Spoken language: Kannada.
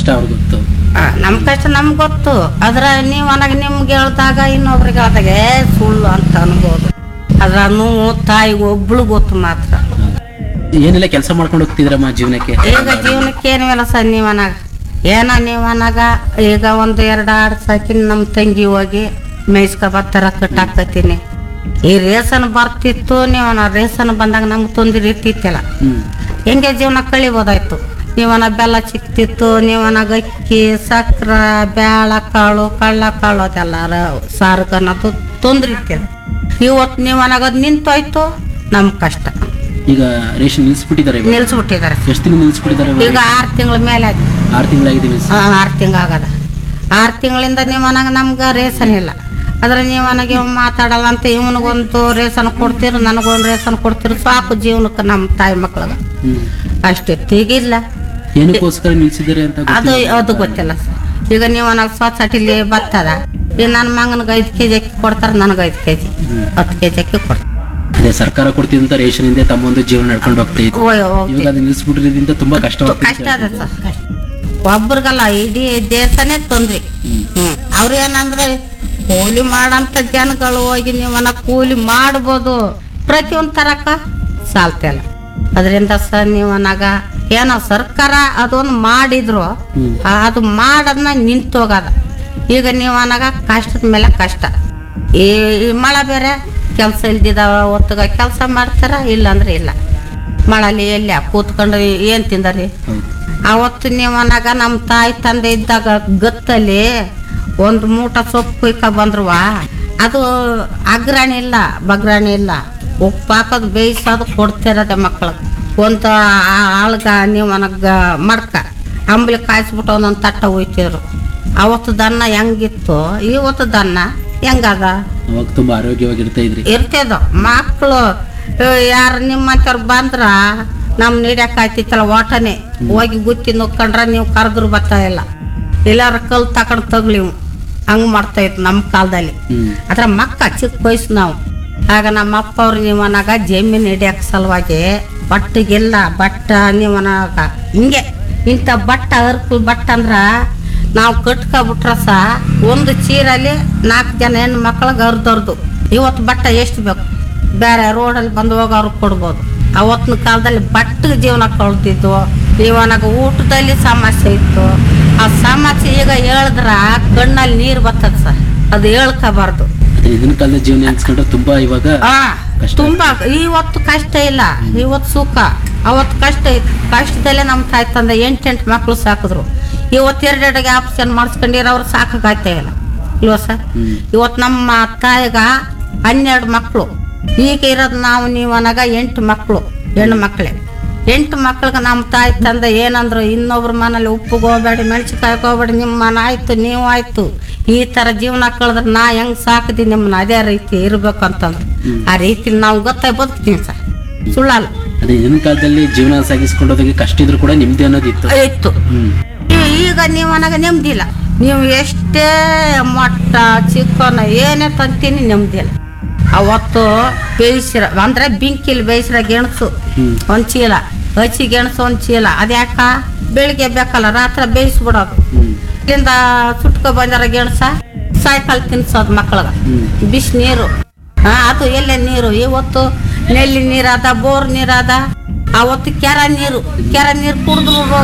ಕಷ್ಟ ಅವ್ರಿಗೆ ಗೊತ್ತು ಆ, ನಮ್ ಕಷ್ಟ ನಮ್ಗೆ ಗೊತ್ತು ಅದ್ರ ನೀವು ಅನಾಗ ನಿಮ್ಗೆ ಹೇಳ್ದಾಗ ಇನ್ನೊಬ್ರಿಗೆ ಹೇಳ್ದಾಗ ಏ ಸುಳ್ಳು ಅಂತ ಅನ್ಬೋದು ಅದ್ರ ನೋವು ತಾಯಿಗೆ ಒಬ್ಳು ಗೊತ್ತು ಮಾತ್ರ ಏನೆಲ್ಲ ಕೆಲಸ ಮಾಡ್ಕೊಂಡು ಹೋಗ್ತಿದ್ರಮ್ಮ ಜೀವನಕ್ಕೆ ಈಗ ಜೀವನಕ್ಕೆ ಏನಿಲ್ಲ ಸರ್ ನೀವು ಅನಾಗ ಏನ ನೀವು ಅನಾಗ ಈಗ ಒಂದು ಎರಡು ಆಡು ಸಾಕಿ ನಮ್ಮ ತಂಗಿ ಹೋಗಿ ಮೇಯ್ಸ್ಕೊ ಬರ್ತಾರ ಕಟ್ಟಾಕತ್ತೀನಿ ಈ ರೇಷನ್ ಬರ್ತಿತ್ತು ನೀವು ಅನ್ನ ರೇಷನ್ ಬಂದಾಗ ನಮ್ಗೆ ತೊಂದರೆ ಇರ್ತಿತ್ತಲ್ಲ ಹ್ಮ್ ಹೆಂಗೆ ಜೀವನ ಕಳಿಬೋದಾಯ್ತು ನೀವನ ಬೆಲ್ಲ ಸಿಕ್ತಿತ್ತು ನೀವನ ಅಕ್ಕಿ ಸಕ್ರ ಬ್ಯಾಳ ಕಾಳು ಕಳ್ಳ ಕಾಳು ಅದೆಲ್ಲ ರ- ಸಾರು ಅನ್ನೋದು ತೊಂದ್ರೆ ಇರ್ತದೆ ಇವತ್ತು ನೀವನಾಗದು ನಿಂತೋಯ್ತು ನಮ್ ಕಷ್ಟ ಈಗ ರೇಷನ್ ನಿಲ್ಸ್ಬಿಟ್ಟಿದ್ದಾರೆ ಇವಾಗ. ನಿಲ್ಸ್ಬಿಟ್ಟಿದ್ದಾರೆ ಎಷ್ಟು ದಿನ ನಿಲ್ಸ್ಬಿಟ್ಟಿದ್ದಾರೆ ಇವಾಗ? ಈಗ ಆರು ತಿಂಗಳ ಮೇಲೆ ಆಯ್ತು ಆರು ತಿಂಗಳಾಗಿದೆ ನಿಲ್ಸಿ ಆರು ತಿಂಗಳ ಆಗದ ಆರು ತಿಂಗಳಿಂದ ನೀವನಾಗ ನಮ್ಗೆ ರೇಷನ್ ಇಲ್ಲ ಆದ್ರೆ ನೀವನಾಗ ಇವ್ ಮಾತಾಡಲ್ಲ ಅಂತ ಇವನಿಗೊಂದು ರೇಷನ್ ಕೊಡ್ತೀರಿ ನನಗೊಂದು ರೇಷನ್ ಕೊಡ್ತೀರಿ ಸಾಕು ಜೀವನಕ್ಕೆ ನಮ್ಮ ತಾಯಿ ಮಕ್ಳಿಗೆ ಹ್ಮ್ ಅಷ್ಟೇ ತೆಗಿಲ್ಲ ಏನಕ್ಕೋಸ್ಕರ ನಿಲ್ಸಿದ್ದಾರೆ ಅಂತ ಅದು ಗೊತ್ತಿಲ್ಲ. ಅದು ಗೊತ್ತಿಲ್ಲ ಸರ್ ಈಗ ನೀವು ನನಗೆ ಸೊಸೈಟಿಲಿ ಬರ್ತದ ಈಗ ನನ್ನ ಮಗನಿಗೆ ಐದು ಕೆ ಜಿ ಅಕ್ಕಿ ಕೊಡ್ತಾರೆ ನನಗೆ ಐದು ಕೆ ಜಿ ಹತ್ತು ಕೆ ಜಿ ಅಕ್ಕಿ ಕೊಡ್ತಾರೆ ಅದೇ ಸರ್ಕಾರ ಕೊಡ್ತಿದ್ದಂತ ರೇಷನ್ ಇಂದ ತಮ್ಮೊಂದು ಜೀವನ ನಡ್ಕೊಂಡು ಹೋಗ್ತಾ ಇತ್ತು ಓಯ್ ಇವಾಗ ಹೋಗ್ತೀವಿ ಅದು ನಿಲ್ಸ್ಬಿಟ್ಟಿರೋದ್ರಿಂದ ತುಂಬಾ ಕಷ್ಟ ಕಷ್ಟ ಅದ ಸರ್ ಕಷ್ಟ ಒಬ್ರಿಗಲ್ಲ ಇಡೀ ದೇಶನೇ ತೊಂದ್ರಿ ಹ್ಮ್ ಅವ್ರು ಏನಂದ್ರೆ ಕೂಲಿ ಮಾಡಂತ ಜನಗಳು ಹೋಗಿ ನೀವನ್ನ ಕೂಲಿ ಮಾಡ್ಬೋದು ಪ್ರತಿಯೊಂದು ತರಕ ಸಾಲ್ತಿಲ್ಲ ಅದರಿಂದ ಸರ್ ನೀವನಾಗ ಏನೋ ಸರ್ಕಾರ ಅದೊಂದು ಮಾಡಿದ್ರು ಹ್ಮ್. ಆ, ಅದು ಮಾಡದ್ನ ನಿಂತೋಗದ ಈಗ ನೀವನಾಗ ಕಷ್ಟದ ಮೇಲೆ ಕಷ್ಟ ಈ ಈ ಮಳೆ ಬೇರೆ ಕೆಲಸ ಇಲ್ದಿದ ಹೊತ್ತಗ ಕೆಲಸ ಮಾಡ್ತಾರ ಇಲ್ಲಾಂದ್ರೆ ಇಲ್ಲ ಮಳಲಿ ಎಲ್ಲಿ ಕೂತ್ಕೊಂಡು ಏನ್ ತಿಂದರಿ ಹೌದು ಅವತ್ತು ನೀವನಾಗ ನಮ್ಮ ತಾಯಿ ತಂದೆ ಇದ್ದಾಗ ಗತ್ತಲ್ಲಿ ಒಂದು ಮೂಟ ಸೊಪ್ಪು ಕುಯ್ಕ ಬಂದ್ರುವ ಅದು ಅಗ್ರಾಣಿ ಇಲ್ಲ ಬಗ್ರಾಣಿ ಇಲ್ಲ ಉಪ್ಪು ಹಾಕೋದು ಬೇಯಿಸೋದು ಕೊಡ್ತಿರೋದೆ ಮಕ್ಳಿಗೆ ಒಂದು ಆಳ್ಗ ನೀವನಗ ಮಡ್ಕ ಅಂಬ್ಲಿ ಕಾಯಿಸ್ಬಿಟ್ಟು ಒಂದೊಂದು ತಟ್ಟ ಒಯ್ತಿದ್ರು ಅವತ್ತು ದನ್ನ ಹೆಂಗಿತ್ತು ಇವತ್ತು ದನ್ನ ಹೆಂಗದ ಅವಾಗ ತುಂಬಾ ಆರೋಗ್ಯವಾಗಿರ್ತಾ ಇದ್ರಿ ಇರ್ತದ ಮಕ್ಕಳು ಯಾರು ನಿಮ್ಮಂತವ್ರು ಬಂದ್ರ ನಮ್ ನೀಡ್ಯಾಕ ಆಯ್ತಿತ್ತಲ್ಲ ಓಟನೆ ಹೋಗಿ ಗುತ್ತಿ ನುಕ್ಕೊಂಡ್ರ ನೀವು ಕರೆದ್ರು ಬರ್ತಾ ಇಲ್ಲ ಎಲ್ಲಾರ ಕಲ್ ತಕೊಂಡ್ ತಗ್ಲಿವು ಹಂಗ್ ಮಾಡ್ತಾ ಇತ್ತು ನಮ್ಮ ಕಾಲದಲ್ಲಿ ಹ್ಮ್ ಅದ್ರ ಮಕ್ಕ ಚಿಕ್ಕ ವಯಸ್ಸು ನಾವು ಆಗ ನಮ್ಮ ಅಪ್ಪ ಅವ್ರು ನೀವನಾಗ ಜಮೀನು ಹಿಡಿಯಕ್ ಸಲುವಾಗಿ ಬಟ್ಟೆಗಿಲ್ಲ ಬಟ್ಟ ನೀವನಾಗ ಹಿಂಗೆ ಇಂಥ ಬಟ್ಟ ಅರ್ಕಲ್ ಬಟ್ಟ ಅಂದ್ರ ನಾವು ಕಟ್ಕೊಬಿಟ್ರ ಸಹ ಒಂದು ಚೀರಲ್ಲಿ ನಾಲ್ಕು ಜನ ಹೆಣ್ಣು ಮಕ್ಳಿಗೆ ಅರ್ಧರ್ದು ಇವತ್ತು ಬಟ್ಟ ಎಷ್ಟು ಬೇಕು ಬೇರೆ ರೋಡಲ್ಲಿ ಬಂದು ಹೋಗೋರು ಕೊಡ್ಬೋದು ಅವತ್ತಿನ ಕಾಲದಲ್ಲಿ ಬಟ್ಟೆಗೆ ಜೀವನ ಕಳ್ದಿದ್ವು ಇವನಾಗ ಊಟದಲ್ಲಿ ಸಮಸ್ಯೆ ಇತ್ತು ಆ ಸಮಸ್ಯೆ ಈಗ ಹೇಳಿದ್ರ ಕಣ್ಣಲ್ಲಿ ನೀರು ಬರ್ತದೆ ಸರ್ ಅದು ಹೇಳ್ಕೋಬಾರ್ದು ಅದೇ ಇದನ್ನ ಕಾಲದ ಜೀವನ ನೆನ್ಸ್ಕೊಂಡ್ರೆ ತುಂಬಾ ಇವಾಗ ಆ ಕಷ್ಟ. ತುಂಬಾ ಇವತ್ತು ಕಷ್ಟ ಇಲ್ಲ ಇವತ್ತು ಸುಖ ಅವತ್ತು ಕಷ್ಟ ಇತ್ತು ಕಷ್ಟದಲ್ಲೇ ನಮ್ಮ ತಾಯಿ ತಂದೆ ಎಂಟೆಂಟು ಮಕ್ಳು ಸಾಕಿದ್ರು ಇವತ್ತು ಎರಡೆರಡಿಗೆ ಆಪ್ಷನ್ ಮಾಡಿಸ್ಕೊಂಡಿರೋರು ಸಾಕಾಗ್ತಾ ಇಲ್ಲ ಇಲ್ವಾ ಸರ್ ಹ್ಮ್ ಇವತ್ತು ನಮ್ಮ ತಾಯಿಗ ಹನ್ನೆರಡು ಮಕ್ಕಳು ಈಗ ಇರೋದು ನಾವು ನೀವನಾಗ ಎಂಟು ಮಕ್ಕಳು ಹೆಣ್ಣು ಮಕ್ಕಳೇ ಎಂಟು ಮಕ್ಳಿಗೆ ನಮ್ಮ ತಾಯಿ ತಂದೆ ಏನಂದ್ರು ಇನ್ನೊಬ್ರ ಮನೇಲಿ ಉಪ್ಪಿಗೆ ಹೋಗ್ಬೇಡಿ ಮೆಣಸಿನ್ಕಾಯಿ ಹೋಗ್ಬೇಡಿ ನಿಮ್ಮ ಮನ ಆಯ್ತು ನೀವು ಆಯ್ತು ಈ ತರ ಜೀವನ ಕಳೆದ್ರೆ ನಾ ಹೆಂಗ್ ಸಾಕಿದಿ ನಿಮ್ಮನ್ನ ಅದೇ ರೀತಿ ಇರ್ಬೇಕು ಅಂತಂದ್ರು ಆ ರೀತಿ ನಾವು ಗೊತ್ತಾಗಿ ಬದುಕ್ತೀವಿ ಸರ್ ಸುಳ್ಳಲ್ಲ ಅದೇ ಇದನ್ನ ಕಾಲದಲ್ಲಿ ಜೀವನ ಸಾಗಿಸ್ಕೊಂಡೋದಾಗೆ ಕಷ್ಟ ಇದ್ರು ಕೂಡ ನಿಮ್ದೆ ಅನ್ನೋದಿತ್ತು ಇತ್ತು ಹ್ಮ್ ಈ- ಈಗ ನೀವು ನನಗೆ ನೆಮ್ಮದಿಲ್ಲ ನೀವು ಎಷ್ಟೇ ಮೊಟ್ಟ ಚಿಕ್ಕನ ಏನೇ ತಂತೀನಿ ನೆಮ್ಮದಿಲ್ಲ ಅವತ್ತು ಬೇಯಿಸಿರ ಅಂದ್ರೆ ಬೆಂಕಿಲಿ ಬೇಯಿಸಿರ ಗೆಣಸು ಹ್ಮ್ ಒಂದ್ ಚೀಲ ಹಚ್ಚಿ ಗೆಣಸು ಒಂದ್ ಚೀಲ ಅದ್ಯಾಕ ಬೆಳಿಗ್ಗೆ ಬೇಕಲ್ಲ ರಾತ್ರಿ ಬೇಯಿಸ್ಬಿಡೋದು ಹ್ಮ್ ಇಲ್ಲಿಂದ ಸುಟ್ಕೊ ಬಂದಾರ ಗೆಣಸ ಸಾಯಂಕಾಲ ತಿನ್ಸೋದು ಮಕ್ಕಳಿಗೆ ಹ್ಮ್ ಬಿಸಿ ನೀರು ಹಾ ಅದು ಎಲ್ಲೇ ನೀರು ಇವತ್ತು ನೆಲ್ಲಿ ನೀರಾದ ಬೋರ್ ನೀರಾದ ಅವತ್ತು ಕೆರ ನೀರು ಕೆರ ನೀರು ಕುಡಿದ್ರು